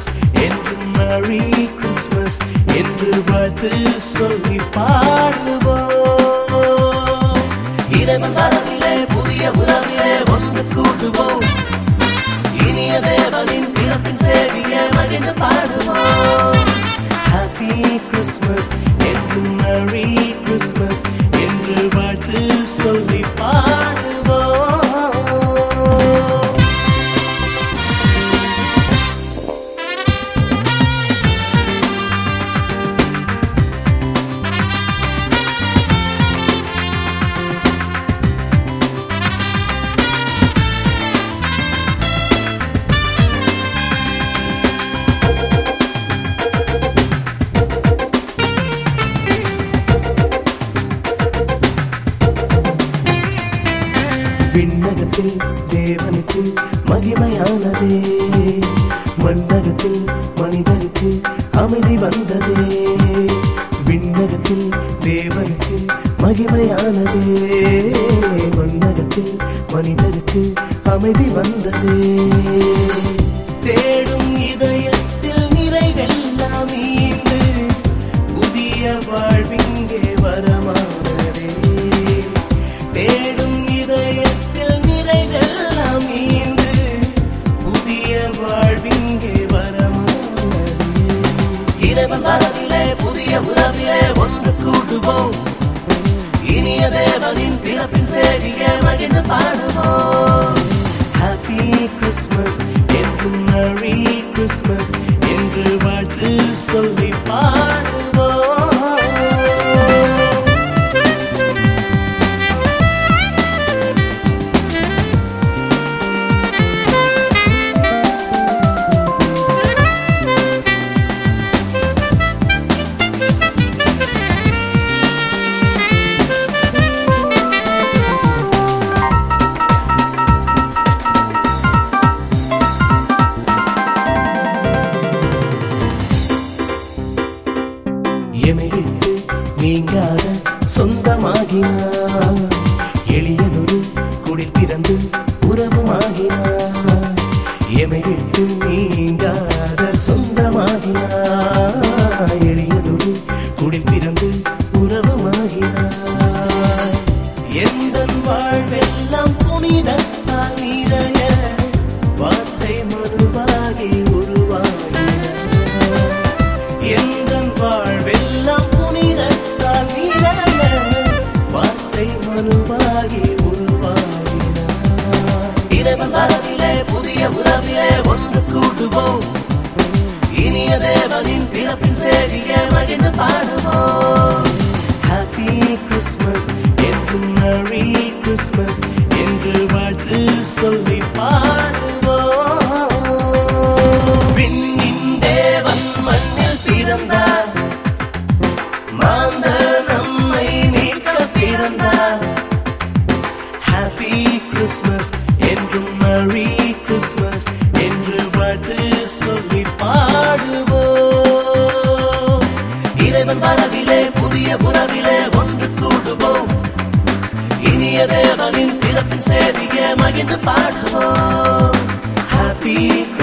Christmas என்று மரி Christmas என்று வாழ்த்து சொல்லி பாடுவோம் இறைவன் வரவிலே புதிய உறவிலே ஒன்று கூடுவோம் இனிய தேவனின் பிறப்பின் செய்தியை மகிழ்ந்து பாடுவோம் ஹாப்பி கிறிஸ்மஸ் என்று மரி கிறிஸ்மஸ் என்று வாழ்த்து சொல்லி பாடுவோம் விண்ணகத்தில் தேவனுக்கு மகிமையானதே மண்ணகத்தில் மனிதருக்கு அமைதி வந்ததே விண்ணகத்தில் தேவனுக்கு மகிமையானதே மண்ணகத்தில் மனிதருக்கு அமைதி வந்ததே தேடும் இதயத்தில் நிறைவெல்லாம் ஈந்து புதிய வாழ்விங்கே வரமானதே தேடும் இதயத்தில் நிறைவெல்லாம் ஈந்து புதிய வாழ்விங்கே வரமானதே இறைவன் வரவிலே புதிய உறவிலே ஒன்று கூடுவோம் இனிய தேவனின் பிறப்பின் செய்தியை மகிழ்ந்து பாடுவோம் ஹாப்பி கிறிஸ்மஸ் என்று மரி கிறிஸ்மஸ் என்று வாழ்த்து சொல்லி பாடுவோம் எமையிட்டு நீங்காத சொந்தமாகினார் எளியதொரு குடில் பிறந்து உறவுமாகினார் எமையிட்டு நீங்காத சொந்தமாகினார் எளியதொரு குடில் பிறந்து உறவுமாகினார் எந்த வாழ்வெல்லாம் புனிதத்தால் நிறைய வார்த்தை மறுவாகி உருவாகினார் எந்தன் வாழ்வெல்லாம் புனிதத்தால் நிறைய வார்த்தை மனுவாகி உருவாகினார் இறைவன் வரவிலே புதிய உறவிலே ஒன்று கூடுவோம் இனிய தேவனின் பிறப்பின் செய்தியை மகிழ்ந்து பாடுவோம் ஹாப்பி கிறிஸ்மஸ் என்று மரி கிறிஸ்மஸ் என்று வாழ்த்து சொல்லி பாடுவோம் விண்ணின் தேவன் மண்ணில் பிறந்தார் மாந்தர் நம்மை மீட்க பிறந்தார் ஹாப்பி கிறிஸ்மஸ் என்றும் மரி கிறிஸ்மஸ் என்று வாழ்த்து சொல்லி பாடுவோம் இறைவன் வரவிலே புதிய உறவிலே ஒன்று கூடுவோம் இனிய தேவனின் பிறப்பின் செய்தியை மகிழ்ந்து பாடுவோம் ஹாப்பி